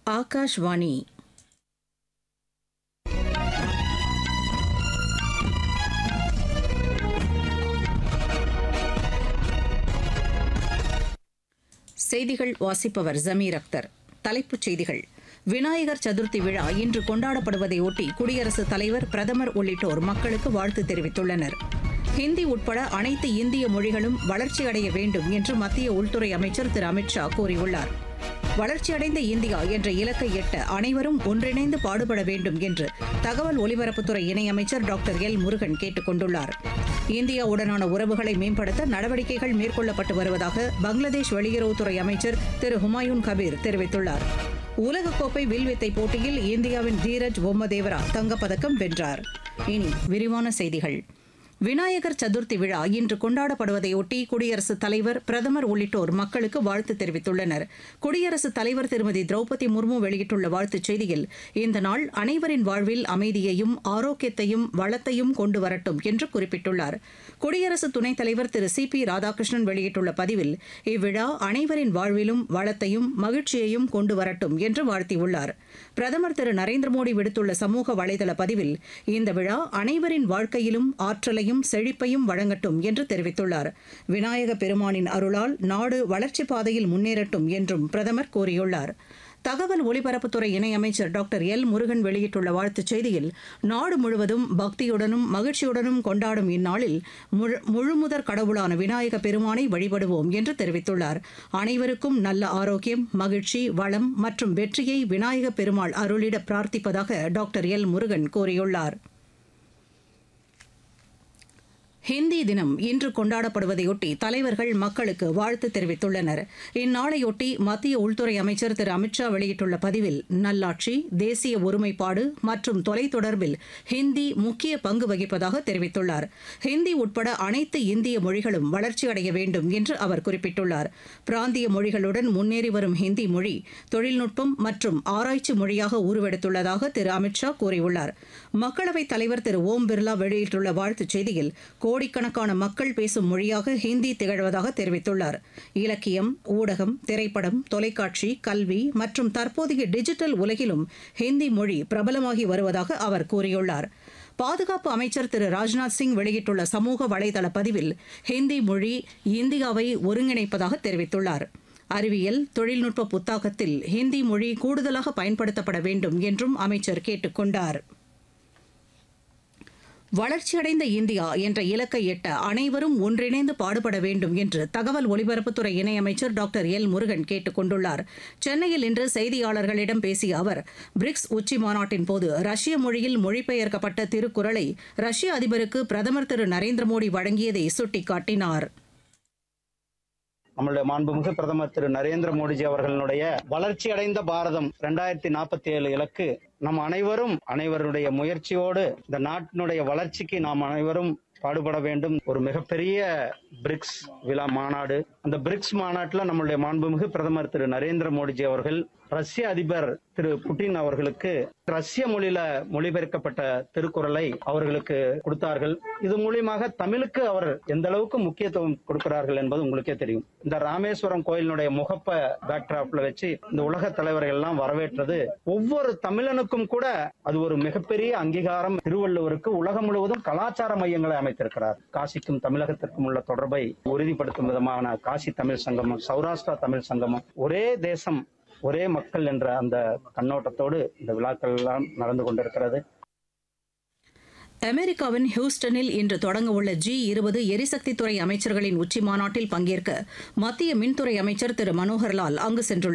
ஆகாஷ்வாணி செய்திகள் வாசிப்பவர் ஜமீர் அக்தர் தலைப்புச் செய்திகள் விநாயகர் சதுர்த்தி விழா இன்று கொண்டாடப்படுவதையொட்டி குடியரசுத் தலைவர் பிரதமர் உள்ளிட்டோர் மக்களுக்கு வாழ்த்து தெரிவித்துள்ளனர் ஹிந்தி உட்பட அனைத்து இந்திய மொழிகளும் வளர்ச்சியடைய வேண்டும் என்று மத்திய உள்துறை அமைச்சர் திரு அமித் ஷா கூறியுள்ளார் வளர்ச்சியடைந்த இந்தியா என்ற இலக்கை எட்ட அனைவரும் ஒன்றிணைந்து பாடுபட வேண்டும் என்று தகவல் ஒலிபரப்புத்துறை இணையமைச்சர் டாக்டர் எல் முருகன் கேட்டுக் கொண்டுள்ளார் இந்தியாவுடனான உறவுகளை மேம்படுத்த நடவடிக்கைகள் மேற்கொள்ளப்பட்டு வருவதாக பங்களாதேஷ் வெளியுறவுத்துறை அமைச்சர் திரு ஹுமாயூன் கபீர் தெரிவித்துள்ளார் உலகக்கோப்பை வில்வித்தை போட்டியில் இந்தியாவின் தீரஜ் பொம்மதேவரா தங்கப்பதக்கம் வென்றார் இனி விரிவான செய்திகள் விநாயகர் சதுர்த்தி விழா இன்று கொண்டாடப்படுவதையொட்டி குடியரசுத் தலைவர் பிரதமர் உள்ளிட்டோர் மக்களுக்கு வாழ்த்து தெரிவித்துள்ளனர் குடியரசுத் தலைவர் திருமதி திரௌபதி முர்மு வெளியிட்டுள்ள வாழ்த்துச் செய்தியில் இந்த நாள் அனைவரின் வாழ்வில் அமைதியையும் ஆரோக்கியத்தையும் வளத்தையும் கொண்டு வரட்டும் என்று குறிப்பிட்டுள்ளார் குடியரசு துணைத் தலைவர் திரு சி பி ராதாகிருஷ்ணன் வெளியிட்டுள்ள பதிவில் இவ்விழா அனைவரின் வாழ்விலும் வளத்தையும் மகிழ்ச்சியையும் கொண்டு வரட்டும் என்று வாழ்த்தியுள்ளார் பிரதமர் திரு நரேந்திர மோடி விடுத்துள்ள சமூக வலைதள பதிவில் இந்த விழா அனைவரின் வாழ்க்கையிலும் ஆற்றலையும் செழிப்பையும் வழங்கட்டும் என்று தெரிவித்துள்ளார் விநாயக பெருமானின் அருளால் நாடு வளர்ச்சிப் பாதையில் முன்னேறட்டும் என்றும் பிரதமர் கூறியுள்ளார் தகவல் ஒலிபரப்புத்துறை இணையமைச்சர் டாக்டர் எல் முருகன் வெளியிட்டுள்ள வாழ்த்துச் செய்தியில் நாடு முழுவதும் பக்தியுடனும் மகிழ்ச்சியுடனும் கொண்டாடும் இந்நாளில் முழு- முழுமுதற் கடவுளான விநாயக பெருமானை வழிபடுவோம் என்று தெரிவித்துள்ளார் அனைவருக்கும் நல்ல ஆரோக்கியம் மகிழ்ச்சி வளம் மற்றும் வெற்றியை விநாயக பெருமாள் அருளிட பிரார்த்திப்பதாக டாக்டர் எல் முருகன் கூறியுள்ளார் ஹிந்தி தினம் இன்று கொண்டாடப்படுவதையொட்டி தலைவர்கள் மக்களுக்கு வாழ்த்து தெரிவித்துள்ளனர் இந்நாளையொட்டி மத்திய உள்துறை அமைச்சர் திரு அமித்ஷா வெளியிட்டுள்ள பதிவில் நல்லாட்சி தேசிய ஒருமைப்பாடு மற்றும் தொலைத்தொடர்பில் ஹிந்தி முக்கிய பங்கு வகிப்பதாக தெரிவித்துள்ளார் ஹிந்தி உட்பட அனைத்து இந்திய மொழிகளும் வளர்ச்சியடைய வேண்டும் என்று அவர் குறிப்பிட்டுள்ளார் பிராந்திய மொழிகளுடன் முன்னேறி வரும் ஹிந்தி மொழி தொழில்நுட்பம் மற்றும் ஆராய்ச்சி மொழியாக உருவெடுத்துள்ளதாக திரு அமித்ஷா கூறியுள்ளார் மக்களவைத் தலைவர் திரு ஓம் பிர்லா வெளியிட்டுள்ள வாழ்த்துச் செய்தியில் கோடிக்கணக்கான மக்கள் பேசும் மொழியாக ஹிந்தி திகழ்வதாக தெரிவித்துள்ளார் இலக்கியம் ஊடகம் திரைப்படம் தொலைக்காட்சி கல்வி மற்றும் தற்போதைய டிஜிட்டல் உலகிலும் ஹிந்தி மொழி பிரபலமாகி வருவதாக அவர் கூறியுள்ளார் பாதுகாப்பு அமைச்சர் திரு ராஜ்நாத் சிங் வெளியிட்டுள்ள சமூக வலைதள பதிவில் ஹிந்தி மொழி இந்தியாவை ஒருங்கிணைப்பதாக தெரிவித்துள்ளார் அறிவியல் தொழில்நுட்ப புத்தாக்கத்தில் ஹிந்தி மொழி கூடுதலாக பயன்படுத்தப்பட வேண்டும் என்றும் அமைச்சர் கேட்டுக் கொண்டார் வளர்ச்சியடைந்த இந்தியா என்ற இலக்கை எட்ட அனைவரும் ஒன்றிணைந்து பாடுபட வேண்டும் என்று தகவல் ஒலிபரப்புத்துறை இணையமைச்சர் டாக்டர் எல் முருகன் கேட்டுக் கொண்டுள்ளார் சென்னையில் இன்று செய்தியாளர்களிடம் பேசிய அவர் பிரிக்ஸ் உச்சி மாநாட்டின் போது ரஷ்ய மொழியில் மொழிபெயர்க்கப்பட்ட திருக்குறளை ரஷ்ய அதிபருக்கு பிரதமர் திரு நரேந்திர மோடி வழங்கியதை சுட்டிக்காட்டினார் நம்மளுடைய மாண்புமிகு பிரதமர் திரு நரேந்திர மோடிஜி அவர்களுடைய வளர்ச்சி அடைந்த பாரதம் ரெண்டாயிரத்தி நாற்பத்தி ஏழு இலக்கு நம் அனைவரும் அனைவருடைய முயற்சியோடு இந்த நாட்டினுடைய வளர்ச்சிக்கு நாம் அனைவரும் பாடுபட வேண்டும் ஒரு மிகப்பெரிய பிரிக்ஸ் விழா மாநாடு அந்த பிரிக்ஸ் மாநாட்டில் நம்மளுடைய மாண்புமிகு பிரதமர் திரு நரேந்திர மோடிஜி அவர்கள் ரஷ்ய அதிபர் திரு புட்டின் அவர்களுக்கு ரஷ்ய மொழியில மொழிபெயர்க்கப்பட்ட திருக்குறளை அவர்களுக்கு கொடுத்தார்கள் இது மூலியமாக தமிழுக்கு அவர் எந்த அளவுக்கு முக்கியத்துவம் கொடுக்கிறார்கள் என்பது உங்களுக்கே தெரியும் இந்த ராமேஸ்வரம் கோயிலினுடைய முகப்ப பேக்டிராப்ல வச்சு இந்த உலக தலைவர்கள் எல்லாம் வரவேற்றது ஒவ்வொரு தமிழனுக்கும் கூட அது ஒரு மிகப்பெரிய அங்கீகாரம் திருவள்ளுவருக்கு உலகம் முழுவதும் கலாச்சார மையங்களை அமைத்திருக்கிறார் காசிக்கும் தமிழகத்திற்கும் உள்ள தொடர்பை உறுதிப்படுத்தும் விதமான காசி தமிழ் சங்கமம் சௌராஷ்டிரா தமிழ் சங்கமம் ஒரே தேசம் ஒரே மக்கள் என்ற அந்த கண்ணோட்டத்தோடு இந்த விழாக்கள் எல்லாம் நடந்து கொண்டிருக்கிறது அமெரிக்காவின் ஹியூஸ்டனில் இன்று தொடங்கவுள்ள ஜி இருபது எரிசக்தித்துறை அமைச்சர்களின் உச்சி மாநாட்டில் பங்கேற்க மத்திய மின்துறை அமைச்சர் திரு மனோகர் லால் அங்கு சென்றுள்ளார்